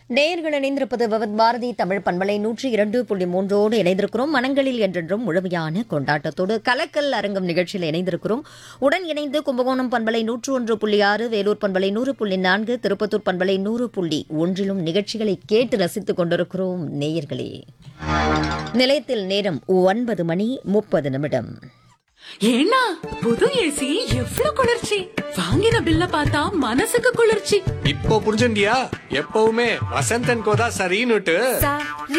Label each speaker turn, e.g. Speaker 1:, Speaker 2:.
Speaker 1: நேயர்கள் இணைந்திருப்பது விவத் பாரதி தமிழ் பண்பலை நூற்றி இரண்டு புள்ளி மூன்றோடு இணைந்திருக்கிறோம் மனங்களில் என்றென்றும் முழுமையான கொண்டாட்டத்தோடு கலக்கல் அரங்கம் நிகழ்ச்சியில் இணைந்திருக்கிறோம் உடன் இணைந்து கும்பகோணம் பண்பலை நூற்று ஒன்று புள்ளி ஆறு வேலூர் பண்பலை நூறு புள்ளி நான்கு திருப்பத்தூர் பண்பலை நூறு புள்ளி ஒன்றிலும் நிகழ்ச்சிகளை கேட்டு ரசித்துக் கொண்டிருக்கிறோம் நேயர்களே நிலையத்தில் நேரம் ஒன்பது மணி முப்பது நிமிடம்
Speaker 2: ஏன்னா புது ஏசி எவ்ளோ குளிர்ச்சி வாங்கின பில்ல பார்த்தா மனசுக்கு குளிர்ச்சி
Speaker 3: இப்போ புரிஞ்சுண்டியா எப்பவுமே வசந்தன் கோதா சரின்னுட்டு